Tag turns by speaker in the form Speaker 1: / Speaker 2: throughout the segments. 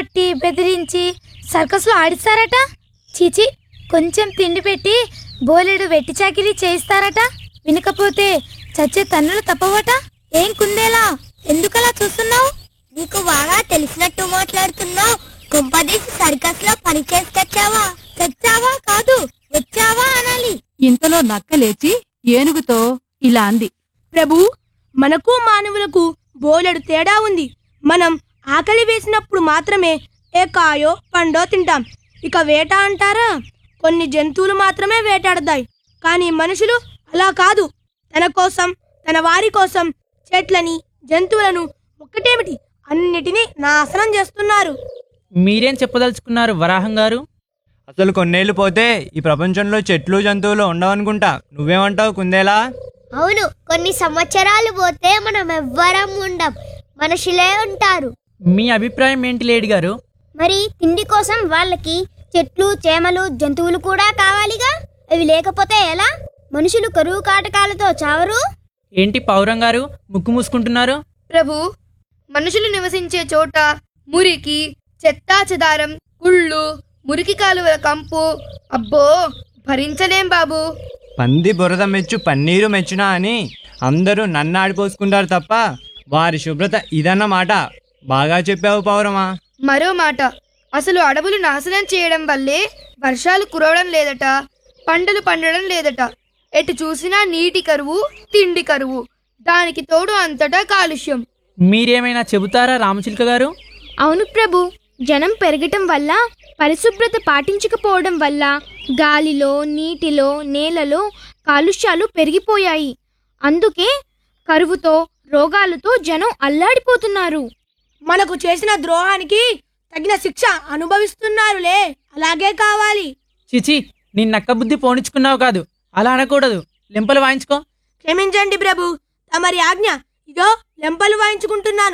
Speaker 1: కొట్టి బెదిరించి సర్కస్లో ఆడిస్తారట చీచి కొంచెం తిండి పెట్టి బోలెడు వెట్టి చాకిరీ చేయిస్తారట వినకపోతే చచ్చే తన్నులు తప్పవట ఏం కుందేలా ఎందుకలా చూస్తున్నావు
Speaker 2: నీకు బాగా తెలిసినట్టు మాట్లాడుతున్నావు కుంపదీసి సర్కస్ లో పని చేసి తెచ్చావా
Speaker 1: చచ్చావా కాదు వచ్చావా అనాలి
Speaker 3: ఇంతలో నక్క లేచి ఏనుగుతో ఇలా అంది
Speaker 4: ప్రభు మనకు మానవులకు బోలెడు తేడా ఉంది మనం ఆకలి వేసినప్పుడు మాత్రమే ఏ కాయో పండో తింటాం ఇక వేట అంటారా కొన్ని జంతువులు మాత్రమే వేటాడతాయి కానీ మనుషులు అలా కాదు తన కోసం తన వారి కోసం చెట్లని జంతువులను ఒక్కటేమిటి అన్నిటినీ నాశనం చేస్తున్నారు
Speaker 5: మీరేం చెప్పదలుచుకున్నారు వరాహం గారు
Speaker 6: అసలు కొన్నేళ్ళు పోతే ఈ ప్రపంచంలో చెట్లు జంతువులు ఉండవనుకుంటా నువ్వేమంటావు కుందేలా
Speaker 2: అవును కొన్ని సంవత్సరాలు పోతే మనం ఎవ్వరం ఉండం మనుషులే ఉంటారు
Speaker 5: మీ అభిప్రాయం ఏంటి లేడి గారు
Speaker 2: మరి తిండి కోసం వాళ్ళకి చెట్లు చేమలు జంతువులు కూడా కావాలిగా అవి లేకపోతే ఎలా మనుషులు కరువు కాటకాలతో చావరు
Speaker 5: ఏంటి పౌరం గారు ముక్కు మూసుకుంటున్నారు
Speaker 7: ప్రభు మనుషులు నివసించే చోట మురికి చెత్తా చెదారం కుళ్ళు మురికి కాలువల కంపు అబ్బో భరించలేం బాబు
Speaker 6: పంది బురద మెచ్చు పన్నీరు మెచ్చునా అని అందరూ నన్ను ఆడిపోసుకుంటారు తప్ప వారి శుభ్రత ఇదన్నమాట బాగా చెప్పావు పౌరమా
Speaker 7: మరో మాట అసలు అడవులు నాశనం చేయడం వల్లే వర్షాలు కురవడం లేదట పంటలు పండడం లేదట ఎటు చూసినా నీటి కరువు తిండి కరువు దానికి తోడు అంతటా కాలుష్యం
Speaker 5: మీరేమైనా చెబుతారా రామచిలుక గారు
Speaker 8: అవును ప్రభు జనం పెరగటం వల్ల పరిశుభ్రత పాటించకపోవడం వల్ల గాలిలో నీటిలో నేలలో కాలుష్యాలు పెరిగిపోయాయి అందుకే కరువుతో రోగాలతో జనం అల్లాడిపోతున్నారు
Speaker 4: మనకు చేసిన ద్రోహానికి తగిన శిక్ష అనుభవిస్తున్నారులే అలాగే కావాలి
Speaker 5: చిచి నీ నక్క బుద్ధి పోనిచ్చుకున్నావు కాదు అలా అనకూడదు లెంపలు వాయించుకో
Speaker 4: క్షమించండి ప్రభు తమరి ఆజ్ఞ ఇదో లెంపలు వాయించుకుంటున్నాను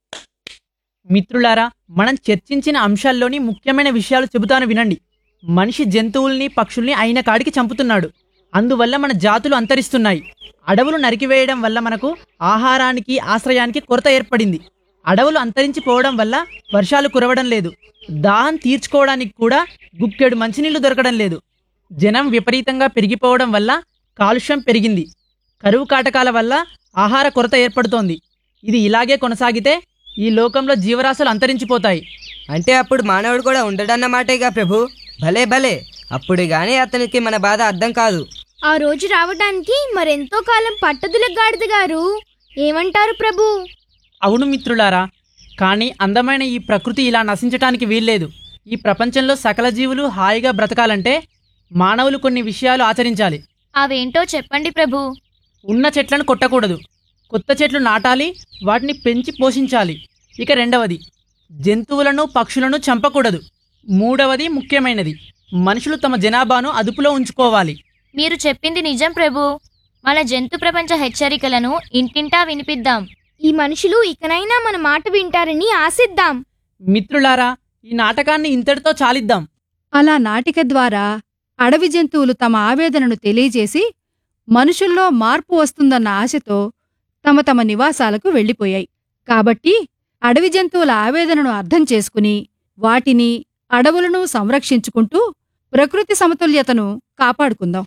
Speaker 5: మిత్రులారా మనం చర్చించిన అంశాల్లోని ముఖ్యమైన విషయాలు చెబుతాను వినండి మనిషి జంతువుల్ని పక్షుల్ని అయిన కాడికి చంపుతున్నాడు అందువల్ల మన జాతులు అంతరిస్తున్నాయి అడవులు నరికివేయడం వల్ల మనకు ఆహారానికి ఆశ్రయానికి కొరత ఏర్పడింది అడవులు అంతరించిపోవడం వల్ల వర్షాలు కురవడం లేదు దాహం తీర్చుకోవడానికి కూడా గుక్కెడు మంచినీళ్లు దొరకడం లేదు జనం విపరీతంగా పెరిగిపోవడం వల్ల కాలుష్యం పెరిగింది కరువు కాటకాల వల్ల ఆహార కొరత ఏర్పడుతోంది ఇది ఇలాగే కొనసాగితే ఈ లోకంలో జీవరాశులు అంతరించిపోతాయి
Speaker 9: అంటే అప్పుడు మానవుడు కూడా ఉండడన్నమాటేగా ప్రభు భలే భలే అప్పుడు గానీ అతనికి మన బాధ అర్థం కాదు
Speaker 8: ఆ రోజు రావడానికి మరెంతో కాలం పట్టదుల గాడిద గారు ఏమంటారు ప్రభు
Speaker 5: అవును మిత్రులారా కానీ అందమైన ఈ ప్రకృతి ఇలా నశించటానికి వీల్లేదు ఈ ప్రపంచంలో సకల జీవులు హాయిగా బ్రతకాలంటే మానవులు కొన్ని విషయాలు ఆచరించాలి
Speaker 1: అవేంటో చెప్పండి ప్రభు
Speaker 5: ఉన్న చెట్లను కొట్టకూడదు కొత్త చెట్లు నాటాలి వాటిని పెంచి పోషించాలి ఇక రెండవది జంతువులను పక్షులను చంపకూడదు మూడవది ముఖ్యమైనది మనుషులు తమ జనాభాను అదుపులో ఉంచుకోవాలి
Speaker 1: మీరు చెప్పింది నిజం ప్రభు మన జంతు ప్రపంచ హెచ్చరికలను ఇంటింటా వినిపిద్దాం
Speaker 8: ఈ మనుషులు ఇకనైనా మన మాట వింటారని ఆశిద్దాం
Speaker 5: మిత్రులారా ఈ నాటకాన్ని ఇంతటితో చాలిద్దాం
Speaker 3: అలా నాటిక ద్వారా అడవి జంతువులు తమ ఆవేదనను తెలియజేసి మనుషుల్లో మార్పు వస్తుందన్న ఆశతో తమ తమ నివాసాలకు వెళ్ళిపోయాయి కాబట్టి అడవి జంతువుల ఆవేదనను అర్థం చేసుకుని వాటిని అడవులను సంరక్షించుకుంటూ ప్రకృతి సమతుల్యతను కాపాడుకుందాం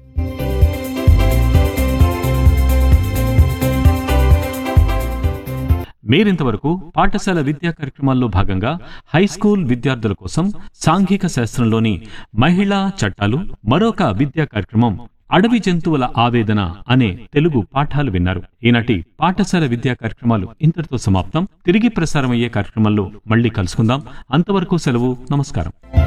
Speaker 10: మీరింతవరకు పాఠశాల విద్యా కార్యక్రమాల్లో భాగంగా హై స్కూల్ విద్యార్థుల కోసం సాంఘిక శాస్త్రంలోని మహిళా చట్టాలు మరొక విద్యా కార్యక్రమం అడవి జంతువుల ఆవేదన అనే తెలుగు పాఠాలు విన్నారు ఈనాటి పాఠశాల విద్యా కార్యక్రమాలు ఇంతటితో సమాప్తం తిరిగి ప్రసారమయ్యే కార్యక్రమంలో మళ్ళీ కలుసుకుందాం అంతవరకు సెలవు నమస్కారం